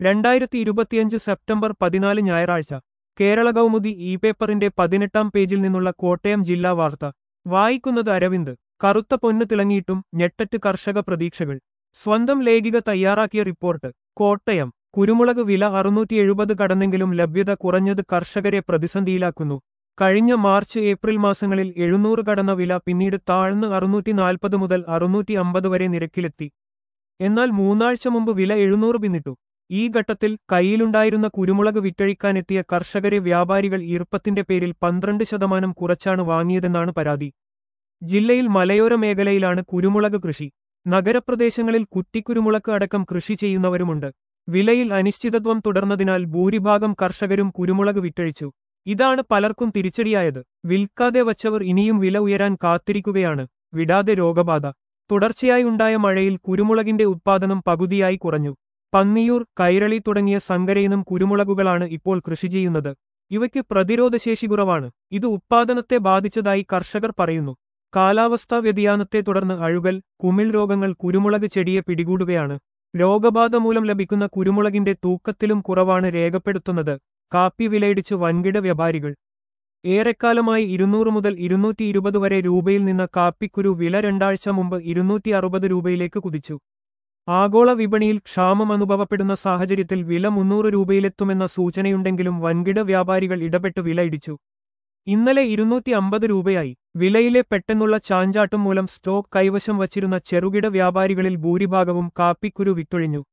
രണ്ടായിരത്തി ഇരുപത്തിയഞ്ച് സെപ്റ്റംബർ പതിനാല് ഞായറാഴ്ച കേരള കൗമുദി ഇ പേപ്പറിന്റെ പതിനെട്ടാം പേജിൽ നിന്നുള്ള കോട്ടയം ജില്ലാ വാർത്ത വായിക്കുന്നത് അരവിന്ദ് കറുത്ത പൊന്നു തിളങ്ങിയിട്ടും ഞെട്ടറ്റ് കർഷക പ്രതീക്ഷകൾ സ്വന്തം ലേഖിക തയ്യാറാക്കിയ റിപ്പോർട്ട് കോട്ടയം കുരുമുളക് വില അറുന്നൂറ്റി എഴുപത് കടന്നെങ്കിലും ലഭ്യത കുറഞ്ഞത് കർഷകരെ പ്രതിസന്ധിയിലാക്കുന്നു കഴിഞ്ഞ മാർച്ച് ഏപ്രിൽ മാസങ്ങളിൽ എഴുന്നൂറ് കടന്ന വില പിന്നീട് താഴ്ന്ന് അറുന്നൂറ്റി നാൽപ്പത് മുതൽ അറുന്നൂറ്റി അമ്പത് വരെ നിരക്കിലെത്തി എന്നാൽ മൂന്നാഴ്ച മുമ്പ് വില എഴുന്നൂറ് പിന്നിട്ടു ഈ ഘട്ടത്തിൽ കയ്യിലുണ്ടായിരുന്ന കുരുമുളക് വിറ്റഴിക്കാനെത്തിയ കർഷകരെ വ്യാപാരികൾ ഈർപ്പത്തിന്റെ പേരിൽ പന്ത്രണ്ട് ശതമാനം കുറച്ചാണ് വാങ്ങിയതെന്നാണ് പരാതി ജില്ലയിൽ മലയോര മേഖലയിലാണ് കുരുമുളക് കൃഷി നഗരപ്രദേശങ്ങളിൽ കുറ്റിക്കുരുമുളക് അടക്കം കൃഷി ചെയ്യുന്നവരുമുണ്ട് വിലയിൽ അനിശ്ചിതത്വം തുടർന്നതിനാൽ ഭൂരിഭാഗം കർഷകരും കുരുമുളക് വിറ്റഴിച്ചു ഇതാണ് പലർക്കും തിരിച്ചടിയായത് വിൽക്കാതെ വച്ചവർ ഇനിയും വില ഉയരാൻ കാത്തിരിക്കുകയാണ് വിടാതെ രോഗബാധ തുടർച്ചയായി ഉണ്ടായ മഴയിൽ കുരുമുളകിന്റെ ഉത്പാദനം പകുതിയായി കുറഞ്ഞു പന്നിയൂർ കൈരളി തുടങ്ങിയ സങ്കരയിനം കുരുമുളകുകളാണ് ഇപ്പോൾ കൃഷി ചെയ്യുന്നത് ഇവയ്ക്ക് പ്രതിരോധശേഷി കുറവാണ് ഇത് ഉത്പാദനത്തെ ബാധിച്ചതായി കർഷകർ പറയുന്നു കാലാവസ്ഥാ വ്യതിയാനത്തെ തുടർന്ന് അഴുകൽ കുമിൾ രോഗങ്ങൾ കുരുമുളക് ചെടിയെ പിടികൂടുകയാണ് രോഗബാധ മൂലം ലഭിക്കുന്ന കുരുമുളകിന്റെ തൂക്കത്തിലും കുറവാണ് രേഖപ്പെടുത്തുന്നത് കാപ്പി വിലയിടിച്ച് വൻകിട വ്യാപാരികൾ ഏറെക്കാലമായി ഇരുന്നൂറ് മുതൽ ഇരുന്നൂറ്റി ഇരുപത് വരെ രൂപയിൽ നിന്ന് കാപ്പിക്കുരു വില രണ്ടാഴ്ച മുമ്പ് ഇരുന്നൂറ്റി അറുപത് രൂപയിലേക്ക് കുതിച്ചു ആഗോള വിപണിയിൽ ക്ഷാമം അനുഭവപ്പെടുന്ന സാഹചര്യത്തിൽ വില മുന്നൂറ് രൂപയിലെത്തുമെന്ന സൂചനയുണ്ടെങ്കിലും വൻകിട വ്യാപാരികൾ ഇടപെട്ട് വില ഇടിച്ചു ഇന്നലെ ഇരുന്നൂറ്റി അമ്പത് രൂപയായി വിലയിലെ പെട്ടെന്നുള്ള ചാഞ്ചാട്ടം മൂലം സ്റ്റോക്ക് കൈവശം വച്ചിരുന്ന ചെറുകിട വ്യാപാരികളിൽ ഭൂരിഭാഗവും കാപ്പിക്കുരു വിറ്റൊഴിഞ്ഞു